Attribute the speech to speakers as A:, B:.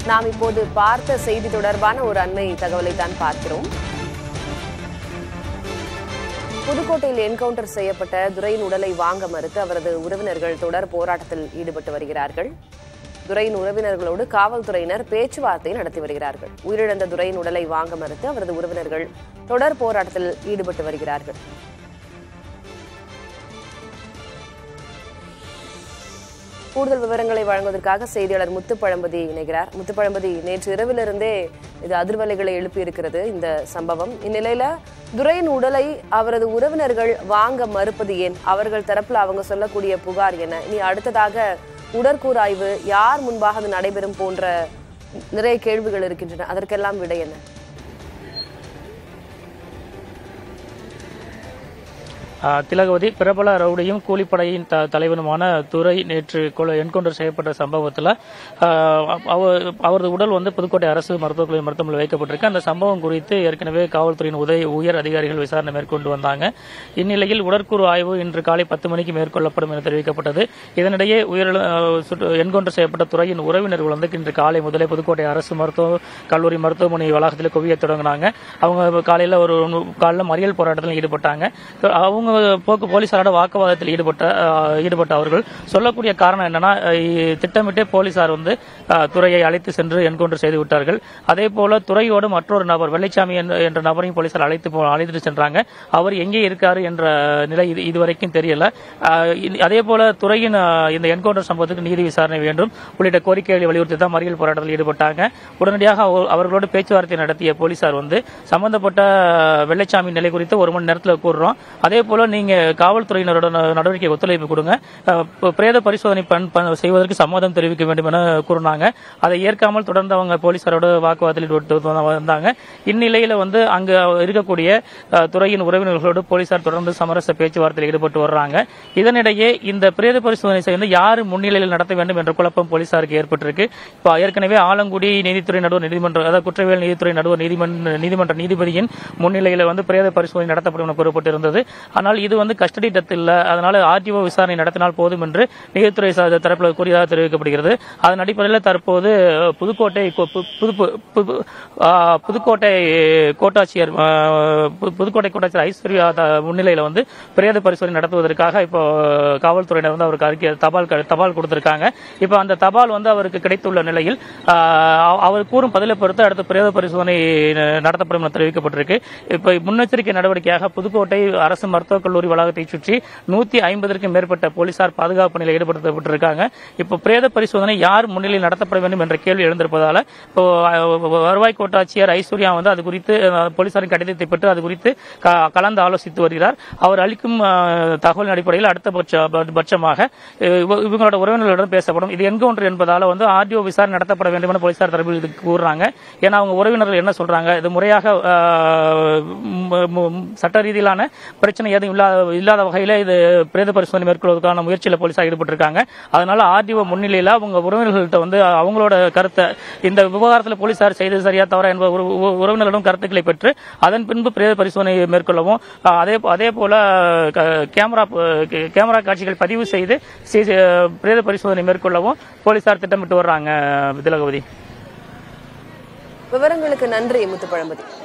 A: நாம் இப்போது பார்த்த செய்தி தொடர்பான ஒரு அண்மை தகவலை தான் பார்க்கிறோம் புதுக்கோட்டையில் என்கவுண்டர் செய்யப்பட்ட துரையின் உடலை வாங்க மறுத்து அவரது உறவினர்கள் தொடர் போராட்டத்தில் ஈடுபட்டு வருகிறார்கள் துரையின் உறவினர்களோடு காவல்துறையினர் பேச்சுவார்த்தை நடத்தி வருகிறார்கள் உயிரிழந்த துரையின் உடலை வாங்க மறுத்து அவரது உறவினர்கள் தொடர் போராட்டத்தில் ஈடுபட்டு வருகிறார்கள் கூடுதல் விவரங்களை வழங்குவதற்காக செய்தியாளர் முத்துப்பழம்பதி இணைகிறார் முத்துப்பழம்பதி நேற்று இரவிலிருந்தே இது அதிர்வலைகளை எழுப்பியிருக்கிறது இந்த சம்பவம் இந்நிலையில துரையின் உடலை அவரது உறவினர்கள் வாங்க மறுப்பது ஏன் அவர்கள் தரப்புல அவங்க சொல்லக்கூடிய புகார் என்ன இனி அடுத்ததாக உடற்கூறாய்வு யார் முன்பாக அது நடைபெறும் போன்ற நிறைய கேள்விகள் இருக்கின்றன அதற்கெல்லாம் விடை என்ன
B: ஆஹ் திலகவதி பிரபல ரவுடியும் கூலிப்படையின் த தலைவனுமான துரை நேற்று கொலை என்கவுண்டர் செய்யப்பட்ட சம்பவத்தில் அவரது உடல் வந்து புதுக்கோட்டை அரசு மருத்துவக் கல்லூரி மருத்துவமனையில் வைக்கப்பட்டிருக்கு அந்த சம்பவம் குறித்து ஏற்கனவே காவல்துறையின் உதவி உயர் அதிகாரிகள் விசாரணை மேற்கொண்டு வந்தாங்க இந்நிலையில் உடற்கூறு ஆய்வு இன்று காலை பத்து மணிக்கு மேற்கொள்ளப்படும் என தெரிவிக்கப்பட்டது இதனிடையே உயிர் என்கவுண்டர் செய்யப்பட்ட துறையின் உறவினர்கள் வந்து இன்று காலை முதலே புதுக்கோட்டை அரசு மருத்துவ கல்லூரி மருத்துவமனை வளாகத்தில் குவிய தொடங்கினாங்க அவங்க காலையில் ஒரு காலையில் மறியல் போராட்டத்தில் ஈடுபட்டாங்க அவங்க போக்கு போலீசாரோட வாக்குவாதத்தில் ஈடுபட்ட அஹ், ஈடுபட்ட அவர்கள் சொல்லக்கூடிய காரணம் என்னன்னா அஹ், திட்டமிட்டே போலீசார் வந்து அஹ், துறையை அழைத்து சென்று என்கவுண்டர் செய்து விட்டார்கள் அதே போல துறையோடு மற்றொரு நபர் வெள்ளைச்சாமி என்ற- என்ற நபரையும் போலீசார் அழைத்து போ- அழைத்துட்டு சென்றாங்க அவர் எங்கே இருக்காரு என்ற நிலை இது இதுவரைக்கும் தெரியல அஹ், இ- அதே போல துறையின் அஹ், இந்த என்கவுண்டர் சம்பவத்துக்கு நீதி விசாரணை வேண்டும் உள்ளிட்ட கோரிக்கைகளை வலியுறுத்தி தான் மறியல் போராட்டத்தில் ஈடுபட்டாங்க உடனடியாக அவ- அவர்களோடு பேச்சுவார்த்தை நடத்திய போலீசார் வந்து சம்பந்தப்பட்ட வெள்ளைச்சாமி நிலை குறித்து ஒரு மணி நேரத்தில் கூறுறோம் அதே போல நீங்க காவல்துறையினரோட ந- நடவடிக்கை ஒத்துழைப்பு கொடுங்க அஹ், ப- பிரேத பரிசோதனை பண் பண் செய்வதற்கு சம்மதம் தெரிவிக்க வேண்டும் என கூறினாங்க அதை ஏற்காமல் தொடர்ந்து அவங்க போலீசாரோட வாக்குவாதத்தில் ஈடுபட்டு வ- வந்தாங்க இந்நிலையில வந்து அங்க இருக்கக்கூடிய அஹ், துறையின் உறவினர்களோடு போலீசார் தொடர்ந்து சமரச பேச்சுவார்த்தையில் ஈடுபட்டு வர்றாங்க இதனிடையே இந்த பிரேத பரிசோதனை செய்து யார் முன்னிலையில் நடத்த வேண்டும் என்ற குழப்பம் போலீசாருக்கு ஏற்பட்டிருக்கு இப்போ ஏற்கனவே ஆலங்குடி நீதித்துறை நடுவர் நீதிமன்ற அதாவது குற்றவியல் நீதித்துறை நடுவர் நீதிமன்ற நீதிமன்ற நீதிபதியின் முன்னிலையில் வந்து பிரேத பரிசோதனை நடத்தப்படும் என கூறப்பட்டிருந்தது ஆனால் இது வந்து கஸ்டடி டெத் இல்ல அதனால ஆர்டிஓ விசாரணை நடத்தினால் போதும் என்று நீதித்துறை சா- தரப்பில் கூறியதாக தெரிவிக்கப்படுகிறது அதன் அடிப்படையில் தற்போது அஹ், புதுக்கோட்டை கொ- பு- புது பு- பு- ஆ, புதுக்கோட்டை கோட்டாட்சியர் ஆ, பு- புதுக்கோட்டை கோட்டாட்சியர் ஐஸ்வர்யா த- முன்னிலையில் வந்து பிரேத பரிசோதனை நடத்துவதற்காக இப்போ காவல்துறையினர் வந்து அவருக்கு அறிக்கை தபால் க- தபால் கொடுத்திருக்காங்க இப்போ அந்த தபால் வந்து அவருக்கு கிடைத்துள்ள நிலையில் ஆ, அவர் கூறும் பதிலை பொறுத்து அடுத்த பிரேத பரிசோதனை ந- நடத்தப்படும் என தெரிவிக்கப்பட்டிருக்கு இப்போ முன்னெச்சரிக்கை நடவடிக்கையாக புதுக்கோட்டை அரசு மருத்துவக் கல்லூரி வளாகத்தை சுற்றி நூத்தி ஐம்பதற்கும் மேற்பட்ட போலீசார் பாதுகாப்பு பணியில் ஈடுபடுத்தப்பட்டிருக்காங்க இப்போ பிரேத பரிசோதனை யார் முன்னிலையில் நடத்தப்பட வேண்டும் என்ற கேள்வி எழுந்திருப்பதால இப்போ அஹ், வருவாய் கோட்டாட்சியர் ஐஸ்வர்யா வந்து அது குறித்து அஹ், போலீசாரின் கடிதத்தை பெற்று அது குறித்து க- கலந்து ஆலோசித்து வருகிறார் அவர் அளிக்கும் அஹ், தகவலின் அடிப்படையில் அடுத்த பட்ச- பட்சமாக அஹ், இவ- இவங்களோட உறவினர்களிடம் பேசப்படும் இது என்கவுண்டர் என்பதால வந்து ஆர்டிஓ விசாரணை நடத்தப்பட வேண்டும் என போலீசார் தரப்பில் இது கூறுறாங்க ஏன்னா அவங்க உறவினர்கள் என்ன சொல்றாங்க இது முறையாக அஹ், ம- ம- சட்ட ரீதியிலான பிரச்சனை எதுவும் இல்லாத இல்லாத வகையில இது பிரேத பரிசோதனை மேற்கொள்வதற்கான முயற்சியில் போலீசார் ஈடுபட்டிருக்காங்க அதனால ஆர்டிஓ முன்னிலையில அவங்க உறவினர்கள்ட்ட வந்து அவங்களோட கருத்தை இந்த விவகாரத்தில் போலீசார் செய்தது சரியா தவறா என்ப உற- உ- உறவினர்களிடம் கருத்துக்களை பெற்று அதன் பின்பு பிரேத பரிசோதனை மேற்கொள்ளவும் அஹ், அதே அதே போல க- கேமரா கே- கேமரா காட்சிகள் பதிவு செய்து சி- சி- பிரேத பரிசோதனை மேற்கொள்ளவும் போலீசார் திட்டமிட்டு வர்றாங்க திலகவதி
A: விவரங்களுக்கு நன்றி முத்துப்பழம்பதி